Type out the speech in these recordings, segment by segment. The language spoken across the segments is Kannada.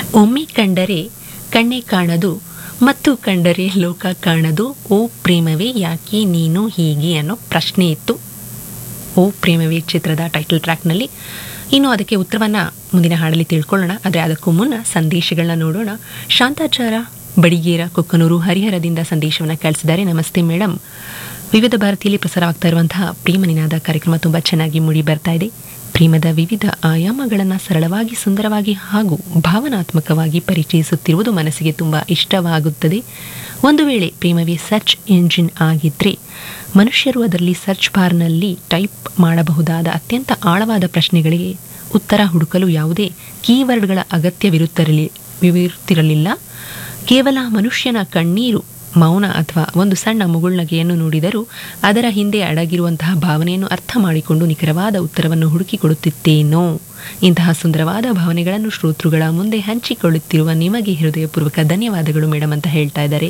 ಒಮ್ಮೆ ಕಂಡರೆ ಕಣ್ಣೆ ಕಾಣದು ಮತ್ತು ಕಂಡರೆ ಲೋಕ ಕಾಣದು ಓ ಪ್ರೇಮವೇ ಯಾಕೆ ನೀನು ಹೀಗೆ ಅನ್ನೋ ಪ್ರಶ್ನೆ ಇತ್ತು ಓ ಪ್ರೇಮವೇ ಚಿತ್ರದ ಟೈಟಲ್ ಟ್ರ್ಯಾಕ್ನಲ್ಲಿ ಇನ್ನು ಅದಕ್ಕೆ ಉತ್ತರವನ್ನು ಮುಂದಿನ ಹಾಡಲ್ಲಿ ತಿಳ್ಕೊಳ್ಳೋಣ ಆದರೆ ಅದಕ್ಕೂ ಮುನ್ನ ಸಂದೇಶಗಳನ್ನ ನೋಡೋಣ ಶಾಂತಾಚಾರ ಬಡಿಗೇರ ಕೊಕ್ಕನೂರು ಹರಿಹರದಿಂದ ಸಂದೇಶವನ್ನು ಕಳಿಸಿದ್ದಾರೆ ನಮಸ್ತೆ ಮೇಡಮ್ ವಿವಿಧ ಭಾರತಿಯಲ್ಲಿ ಪ್ರಸಾರವಾಗ್ತಾ ಇರುವಂತಹ ಪ್ರೇಮ ನಿನಾದ ಕಾರ್ಯಕ್ರಮ ತುಂಬ ಚೆನ್ನಾಗಿ ಮೂಡಿ ಬರ್ತಾ ಇದೆ ಪ್ರೇಮದ ವಿವಿಧ ಆಯಾಮಗಳನ್ನು ಸರಳವಾಗಿ ಸುಂದರವಾಗಿ ಹಾಗೂ ಭಾವನಾತ್ಮಕವಾಗಿ ಪರಿಚಯಿಸುತ್ತಿರುವುದು ಮನಸ್ಸಿಗೆ ತುಂಬ ಇಷ್ಟವಾಗುತ್ತದೆ ಒಂದು ವೇಳೆ ಪ್ರೇಮವೇ ಸರ್ಚ್ ಎಂಜಿನ್ ಆಗಿದ್ದರೆ ಮನುಷ್ಯರು ಅದರಲ್ಲಿ ಸರ್ಚ್ ಬಾರ್ನಲ್ಲಿ ಟೈಪ್ ಮಾಡಬಹುದಾದ ಅತ್ಯಂತ ಆಳವಾದ ಪ್ರಶ್ನೆಗಳಿಗೆ ಉತ್ತರ ಹುಡುಕಲು ಯಾವುದೇ ಕೀವರ್ಡ್ಗಳ ಅಗತ್ಯವಿರುತ್ತಿರಲಿ ವಿರುತ್ತಿರಲಿಲ್ಲ ಕೇವಲ ಮನುಷ್ಯನ ಕಣ್ಣೀರು ಮೌನ ಅಥವಾ ಒಂದು ಸಣ್ಣ ಮುಗುಳ್ನಗೆಯನ್ನು ನೋಡಿದರೂ ಅದರ ಹಿಂದೆ ಅಡಗಿರುವಂತಹ ಭಾವನೆಯನ್ನು ಅರ್ಥ ಮಾಡಿಕೊಂಡು ನಿಖರವಾದ ಉತ್ತರವನ್ನು ಹುಡುಕಿಕೊಡುತ್ತಿತ್ತೇನೋ ಇಂತಹ ಸುಂದರವಾದ ಭಾವನೆಗಳನ್ನು ಶ್ರೋತೃಗಳ ಮುಂದೆ ಹಂಚಿಕೊಳ್ಳುತ್ತಿರುವ ನಿಮಗೆ ಹೃದಯಪೂರ್ವಕ ಧನ್ಯವಾದಗಳು ಮೇಡಮ್ ಅಂತ ಹೇಳ್ತಾ ಇದ್ದಾರೆ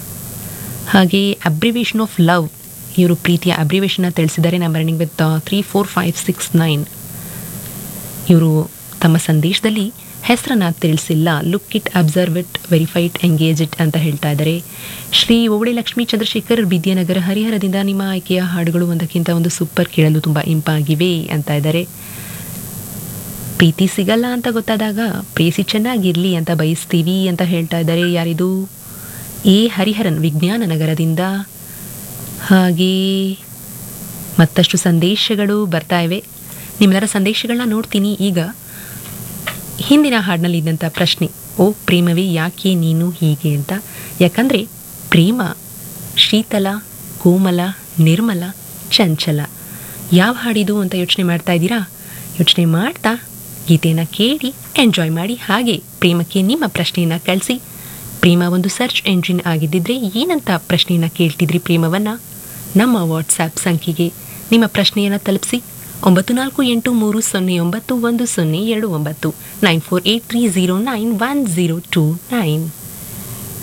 ಹಾಗೆ ಅಬ್ರಿವೇಷನ್ ಆಫ್ ಲವ್ ಇವರು ಪ್ರೀತಿಯ ಅಬ್ರಿವೇಷನ್ನ ತಿಳಿಸಿದ್ದಾರೆ number running with three four five six nine ಇವರು ತಮ್ಮ ಸಂದೇಶದಲ್ಲಿ ಹೆಸರನ್ನ ತಿಳಿಸಿಲ್ಲ look it observe it verify it engage it ಅಂತ ಹೇಳ್ತಾ ಇದ್ದಾರೆ ಶ್ರೀ ಓವಳೆ ಲಕ್ಷ್ಮೀ ಚಂದ್ರಶೇಖರ್ ವಿದ್ಯಾನಗರ ಹರಿಹರದಿಂದ ನಿಮ್ಮ ಆಯ್ಕೆಯ ಹಾಡುಗಳು ಒಂದಕ್ಕಿಂತ ಒಂದು ಸೂಪರ್ ಕೇಳಲು ತುಂಬ ಇಂಪಾಗಿವೆ ಅಂತ ಇದ್ದಾರೆ ಪ್ರೀತಿ ಸಿಗಲ್ಲ ಅಂತ ಗೊತ್ತಾದಾಗ ಪ್ರೇಸಿ ಚೆನ್ನಾಗಿರ್ಲಿ ಅಂತ ಬಯಸ್ತೀವಿ ಅಂತ ಹೇಳ್ತಾ ಇದ್ದಾರೆ ಯಾರಿದು ಎ ಹರಿಹರನ್ ವಿಜ್ಞಾನ ನಗರದಿಂದ ಹಾಗೆ ಮತ್ತಷ್ಟು ಸಂದೇಶಗಳು ಬರ್ತಾ ಇವೆ ನಿಮ್ಮೆಲ್ಲರ ಸಂದೇಶಗಳನ್ನ ನೋಡ್ತೀನಿ ಈಗ ಹಿಂದಿನ ಹಾಡಿನಲ್ಲಿ ಇದ್ದಂಥ ಪ್ರಶ್ನೆ ಓ ಪ್ರೇಮವೇ ಯಾಕೆ ನೀನು ಹೀಗೆ ಅಂತ ಯಾಕಂದರೆ ಪ್ರೇಮ ಶೀತಲ ಕೋಮಲ ನಿರ್ಮಲ ಚಂಚಲ ಯಾವ ಹಾಡಿದು ಅಂತ ಯೋಚನೆ ಮಾಡ್ತಾ ಇದ್ದೀರಾ ಯೋಚನೆ ಮಾಡ್ತಾ ಗೀತೆಯನ್ನು ಕೇಳಿ ಎಂಜಾಯ್ ಮಾಡಿ ಹಾಗೆ ಪ್ರೇಮಕ್ಕೆ ನಿಮ್ಮ ಪ್ರಶ್ನೆಯನ್ನು ಕಳಿಸಿ ಪ್ರೇಮ ಒಂದು ಸರ್ಚ್ ಎಂಜಿನ್ ಆಗಿದ್ದಿದ್ರೆ ಏನಂತ ಪ್ರಶ್ನೆಯನ್ನು ಕೇಳ್ತಿದ್ರಿ ಪ್ರೇಮವನ್ನು ನಮ್ಮ ವಾಟ್ಸ್ಯಾಪ್ ಸಂಖ್ಯೆಗೆ ನಿಮ್ಮ ಪ್ರಶ್ನೆಯನ್ನು ತಲುಪಿಸಿ ಒಂಬತ್ತು ನಾಲ್ಕು ಎಂಟು ಮೂರು ಸೊನ್ನೆ ಒಂಬತ್ತು ಒಂದು ಸೊನ್ನೆ ಎರಡು ಒಂಬತ್ತು nine four eight three zero nine one zero two nine